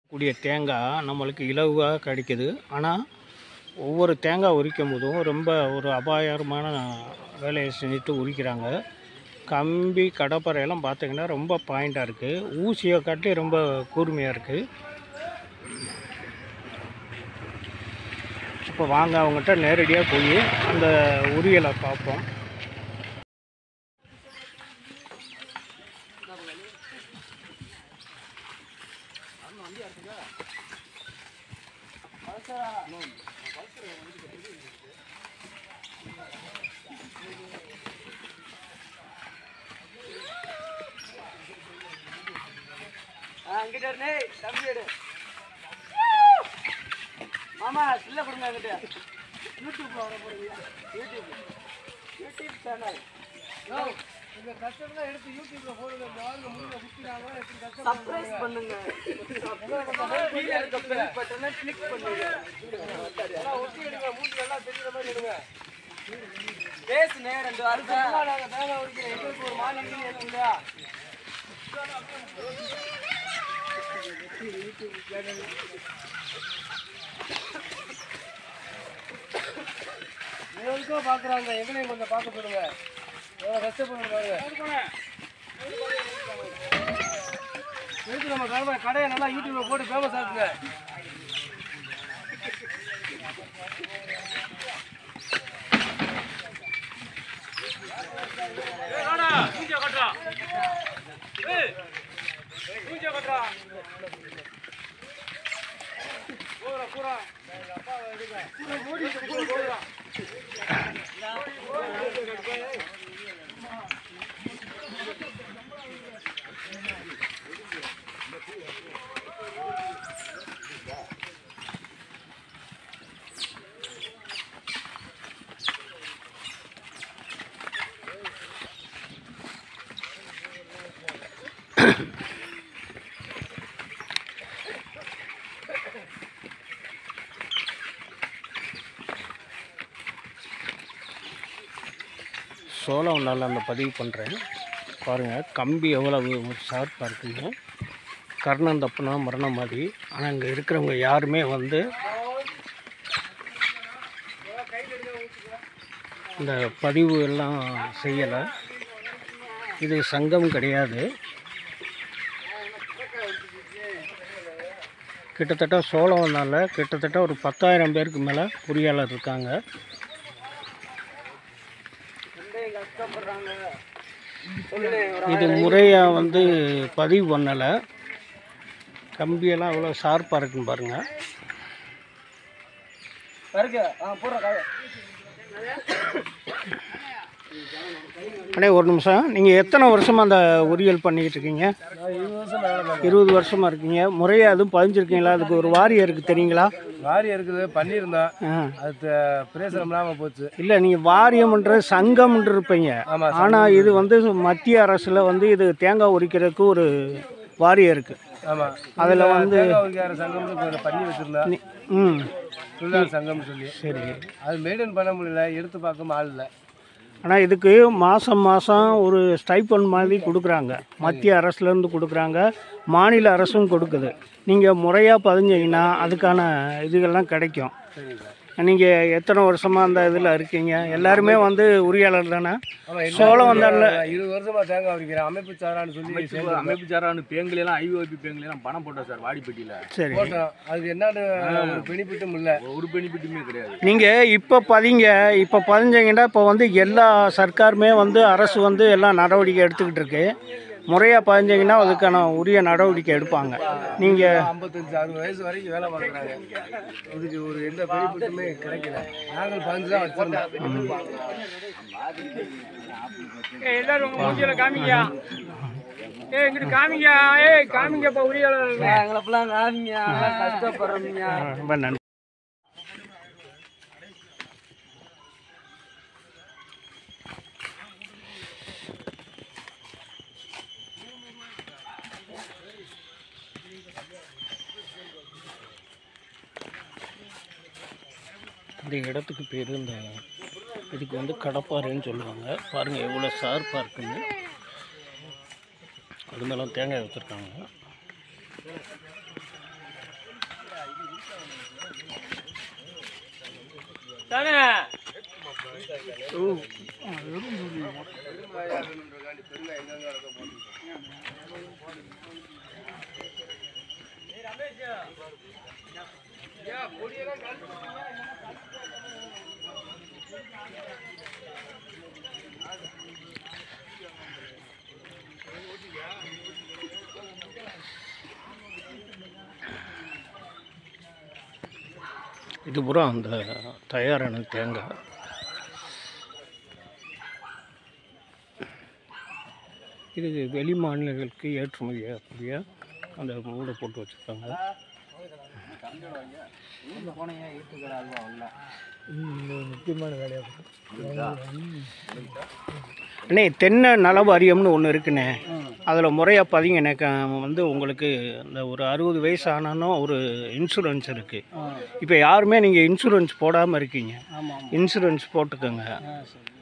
கூடிய தேங்காய் நம்மளுக்கு இலவாக கிடைக்குது ஆனால் ஒவ்வொரு தேங்காய் உரிக்கும் போதும் ரொம்ப ஒரு அபாயகரமான வேலையை செஞ்சுட்டு உரிக்கிறாங்க கம்பி கடப்பறையெல்லாம் பார்த்தீங்கன்னா ரொம்ப பாயிண்ட்டாக இருக்குது ஊசியை காட்டி ரொம்ப கூர்மையாக இருக்குது இப்போ வாங்க அவங்ககிட்ட நேரடியாக போய் அந்த உரியலை பார்ப்போம் அங்கிட்ட இருந்தே தம்பி எடு மாமா சில்ல கொடுங்க அங்கிட்ட யூடியூப்ல வர போறீங்க யூடியூப் யூடியூப் சேனல் இந்த கஷ்டம்லாம் எடுத்து யூடியூப்ல போடுங்க பாருங்க முடியல குத்தினாங்க எப்படி கஷ்டம் சப்ஸ்கிரைப் பண்ணுங்க கீழ இருக்க பெல் பட்டனை கிளிக் பண்ணுங்க எல்லாம் ஒட்டி எடுங்க மூஞ்சி எல்லாம் தெரியுற மாதிரி எடுங்க பேசுனே ரெண்டு வார்த்தை நாங்க தேங்காய் உரிக்கிறோம் எங்களுக்கு ஒரு மாநிலம் இல்லையா எங்களுக்கும் பார்க்குறாங்க எங்களையும் கொஞ்சம் பார்க்க சொல்லுங்க எவ்வளோ கஷ்டப்படுங்க பாருங்க எதுக்கு நம்ம கடை கடையை நல்லா யூடியூப்ல போட்டு ஃபேமஸ் ஆகுங்க சோளம் நல்லா அந்த பதிவு பண்ணுறேன் பாருங்கள் கம்பி எவ்வளவு ஷார்ப்பாக இருக்குங்க கர்ணம் தப்புனா மரணம் மாதிரி ஆனால் இங்கே இருக்கிறவங்க யாருமே வந்து இந்த பதிவு எல்லாம் செய்யலை இது சங்கம் கிடையாது கிட்டத்தட்ட சோளம்னால கிட்டத்தட்ட ஒரு பத்தாயிரம் பேருக்கு மேலே பொறியாளர் இருக்காங்க கஷ்டப்படுறாங்க இது முறையாக வந்து பதிவு பண்ணலை கம்பியெல்லாம் எவ்வளோ ஷார்ப்பாக இருக்குன்னு பாருங்கள் இருக்கு ஆ போடுற காய அண்ணே ஒரு நிமிஷம் நீங்கள் எத்தனை வருஷமாக அந்த உரியல் பண்ணிக்கிட்டு இருக்கீங்க நான் இருபது வருஷம் வேலை இருபது வருஷமாக இருக்கீங்க முறையாக அதுவும் பதிஞ்சிருக்கீங்களா அதுக்கு ஒரு வாரியம் இருக்குது தெரியுங்களா வாரி இருக்குது பண்ணியிருந்தோம் ஆ அது பிரயோசனம் இல்லாமல் போச்சு இல்லை நீங்கள் வாரியம்ன்ற சங்கம்ன்ற இருப்பீங்க ஆமா ஆனால் இது வந்து மத்திய அரசில் வந்து இது தேங்காய் உரிக்கிறதுக்கு ஒரு வாரியம் இருக்குது ஆமாம் அதில் வந்து தேங்காய் உரிக்கிற சங்கம்னு கொஞ்சம் பண்ணி வச்சிருந்தோம் நி- ம் தொழிலாளர் சங்கம்னு சொல்லி சரி அது மெயின்டைன் பண்ண முடியல எடுத்து பார்க்க ஆள் இல்லை ஆனால் இதுக்கு மாதம் மாதம் ஒரு ஸ்டைப்பன் மாதிரி கொடுக்குறாங்க மத்திய அரசுலேருந்து கொடுக்குறாங்க மாநில அரசும் கொடுக்குது நீங்கள் முறையாக பதிஞ்சீங்கன்னா அதுக்கான இதுகள்லாம் கிடைக்கும் சரிங்க நீங்கள் எத்தனை வருஷமாக அந்த இதில் இருக்கீங்க எல்லாருமே வந்து உரியாளர் தானே ஆமாம் சோளம் வந்தால இருபது வருஷமா தேங்காய் உரிக்கிறேன் அமைப்பு சாரான்னு சொல்லி அமைப்பு அமைப்பு சாரானு பேங்குலாம் ஐஓபி பேங்குலாம் பணம் போட்டோம் சார் வாடிப்பட்டியில் சரி போட்டோம் அதுக்கு என்னன்னு ஒரு பெனிஃபிட்டும் இல்லை ஒரு பெனிஃபிட்டுமே கிடையாது நீங்கள் இப்போ பதிங்க இப்போ பதிஞ்சீங்கன்னா இப்போ வந்து எல்லா சர்க்காருமே வந்து அரசு வந்து எல்லாம் நடவடிக்கை எடுத்துக்கிட்டு இருக்கு முறையாக பதிஞ்சீங்கன்னா அதுக்கான உரிய நடவடிக்கை எடுப்பாங்க நீங்கள் ஐம்பத்தஞ்சு அறுபது வயசு வரைக்கும் வேலை பார்க்குறாங்க இதுக்கு ஒரு எந்த பெனிஃபிட்டுமே கிடைக்கல நாங்கள் பதினஞ்சு தான் வச்சிருந்தோம் எல்லாரும் உங்க மூஞ்சியில காமிங்கயா ஏய் இங்கிட்டு காமிங்க ஏய் காமிங்கப்பா உரியாளர் எங்களை ஃபுல்லாக காமிங்க கஷ்டப்படுறோம்யா ரொம்ப நன்றி இந்த இடத்துக்கு பேர் இந்த இதுக்கு வந்து கடப்பாறைன்னு சொல்லுவாங்க பாருங்கள் எவ்வளோ ஷார்ப்பாக இருக்குன்னு அது மேலே தேங்காய் வச்சுருக்காங்க தானே இது பூரா அந்த தயாரான தேங்காய் இது வெளி மாநிலங்களுக்கு ஏற்றுமதி ஆகக்கூடிய அந்த மூடை போட்டு வச்சுருக்காங்க முக்கியமான வேலையாக அண்ணே தென்னை நல வாரியம்னு ஒன்று இருக்குண்ணே அதில் முறையாக பதிங்கண்ணே வந்து உங்களுக்கு இந்த ஒரு அறுபது வயசு ஆனாலும் ஒரு இன்சூரன்ஸ் இருக்குது இப்போ யாருமே நீங்கள் இன்சூரன்ஸ் போடாமல் இருக்கீங்க ஆமாம் இன்சூரன்ஸ் போட்டுக்கோங்க ஆ சரி